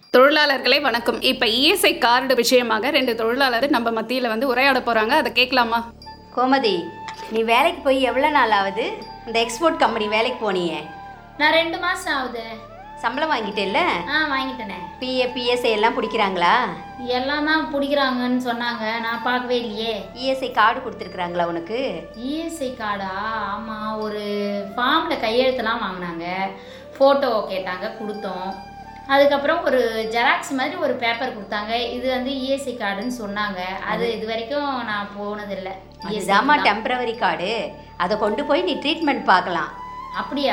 தொழிலாளர்களே வணக்கம் இப்ப ESI card விஷயமாக ரெண்டு தொழிலாளர் நம்ம மத்தியில வந்து உரையாட போறாங்க அதை கேட்கலாமா கோமதி நீ வேலைக்கு போய் எவ்வளோ நாள் ஆகுது இந்த எக்ஸ்போர்ட் கம்பெனி வேலைக்கு போனியே நான் ரெண்டு மாசம் ஆகுது சம்பளம் வாங்கிட்டேல்ல ஆ வாங்கிட்டேனே பிஏ பிஎஸ்ஐ எல்லாம் பிடிக்கிறாங்களா எல்லாம் தான் பிடிக்கிறாங்கன்னு சொன்னாங்க நான் பார்க்கவே இல்லையே இஎஸ்ஐ கார்டு கொடுத்துருக்குறாங்களா உனக்கு இஎஸ்ஐ கார்டா ஆமாம் ஒரு ஃபார்மில் கையெழுத்துலாம் வாங்கினாங்க ஃபோட்டோ கேட்டாங்க கொடுத்தோம் அதுக்கப்புறம் ஒரு ஜெராக்ஸ் மாதிரி ஒரு பேப்பர் கொடுத்தாங்க இது வந்து இஎஸ்ஐ கார்டுன்னு சொன்னாங்க அது இது வரைக்கும் நான் போனதில்லை இதுதாம்மா டெம்பரவரி கார்டு அதை கொண்டு போய் நீ ட்ரீட்மெண்ட் பார்க்கலாம் அப்படியா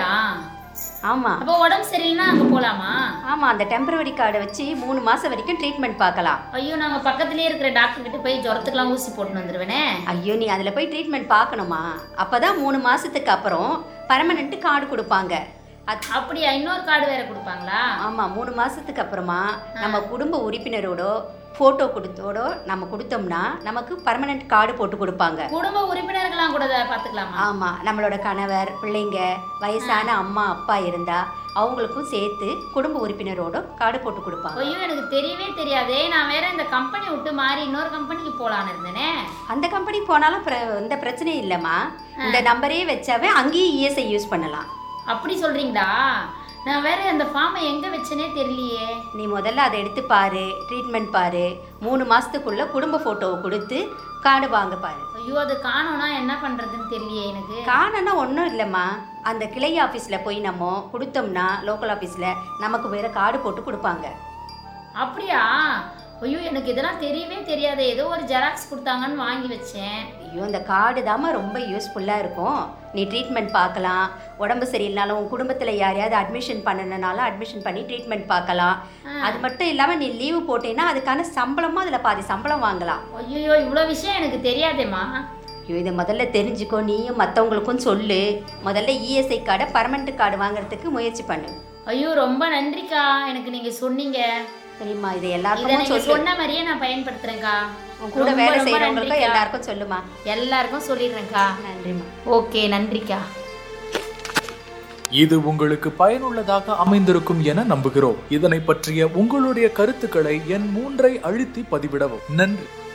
ஆமாம் அப்போ உடம்பு சரியில்லைன்னா அங்கே போகலாமா ஆமாம் அந்த டெம்பரவரி கார்டை வச்சு மூணு மாதம் வரைக்கும் ட்ரீட்மெண்ட் பார்க்கலாம் ஐயோ நாங்கள் பக்கத்துலேயே இருக்கிற டாக்டர் கிட்ட போய் ஜுரத்துக்குலாம் ஊசி போட்டுன்னு வந்துடுவேனே ஐயோ நீ அதில் போய் ட்ரீட்மெண்ட் பார்க்கணுமா அப்போ தான் மூணு மாதத்துக்கு அப்புறம் பர்மனெண்ட் கார்டு கொடுப்பாங்க அது அப்படியா இன்னொரு கார்டு வேற கொடுப்பாங்களா ஆமாம் மூணு மாதத்துக்கு அப்புறமா நம்ம குடும்ப உறுப்பினரோடோ ஃபோட்டோ கொடுத்தோடோ நம்ம கொடுத்தோம்னா நமக்கு பர்மனெண்ட் கார்டு போட்டு கொடுப்பாங்க குடும்ப உறுப்பினர்கள்லாம் கூட இதை பார்த்துக்கலாமா ஆமாம் நம்மளோட கணவர் பிள்ளைங்க வயசான அம்மா அப்பா இருந்தா அவங்களுக்கும் சேர்த்து குடும்ப உறுப்பினரோட கார்டு போட்டு கொடுப்பாங்க ஐயோ எனக்கு தெரியவே தெரியாதே நான் வேற இந்த கம்பெனி விட்டு மாறி இன்னொரு கம்பெனிக்கு போலான்னு இருந்தேனே அந்த கம்பெனி போனாலும் பிர- எந்த பிரச்சனையும் இல்லைம்மா இந்த நம்பரே வச்சாவே அங்கேயும் இஎஸ்ஐ யூஸ் பண்ணலாம் அப்படி சொல்றீங்களா நான் வேற அந்த ஃபார்மை எங்க வச்சேனே தெரியலையே நீ முதல்ல அதை எடுத்து பாரு ட்ரீட்மெண்ட் பாரு மூணு மாசத்துக்குள்ள குடும்ப போட்டோவை கொடுத்து கார்டு வாங்க பாரு ஐயோ அது காணோம்னா என்ன பண்றதுன்னு தெரியலையே எனக்கு காணனா ஒன்றும் இல்லைம்மா அந்த கிளை ஆஃபீஸில் போய் நம்ம கொடுத்தோம்னா லோக்கல் ஆஃபீஸில் நமக்கு வேற கார்டு போட்டு கொடுப்பாங்க அப்படியா ஐயோ எனக்கு இதெல்லாம் தெரியவே தெரியாது ஏதோ ஒரு ஜெராக்ஸ் கொடுத்தாங்கன்னு வாங்கி வச்சேன் ஐயோ இந்த கார்டு தாம்மா ரொம்ப யூஸ்ஃபுல்லாக இருக்கும் நீ ட்ரீட்மெண்ட் பார்க்கலாம் உடம்பு சரியில்லைனாலும் உன் குடும்பத்தில் யாரையாவது அட்மிஷன் பண்ணணுனாலும் அட்மிஷன் பண்ணி ட்ரீட்மெண்ட் பார்க்கலாம் அது மட்டும் இல்லாமல் நீ லீவு போட்டேன்னா அதுக்கான சம்பளமும் அதில் பாதி சம்பளம் வாங்கலாம் ஐயோ இவ்வளோ விஷயம் எனக்கு தெரியாதேம்மா ஐயோ இதை முதல்ல தெரிஞ்சுக்கோ நீயும் மற்றவங்களுக்கும் சொல்லு முதல்ல இஎஸ்ஐ கார்டை பர்மனெண்ட் கார்டு வாங்குறதுக்கு முயற்சி பண்ணு ஐயோ ரொம்ப நன்றிக்கா எனக்கு நீங்க சொன்னீங்க சரிம்மா இதை இதை எல்லாருக்கும் நீங்க சொல்லு சொன்ன மாதிரியே நான் பயன்படுத்துறேன்க்கா உன் கூட ரொம்ப, வேலை ரொம்ப செய்கிறவங்களுக்கும் நன்றிக்கா. எல்லாருக்கும் சொல்லுமா எல்லாருக்கும் சொல்லிடுறேன்க்கா நன்றிம்மா ஓகே நன்றிக்கா இது உங்களுக்கு பயனுள்ளதாக அமைந்திருக்கும் என நம்புகிறோம் இதனை பற்றிய உங்களுடைய கருத்துக்களை என் மூன்றை அழுத்தி பதிவிடவும் நன்றி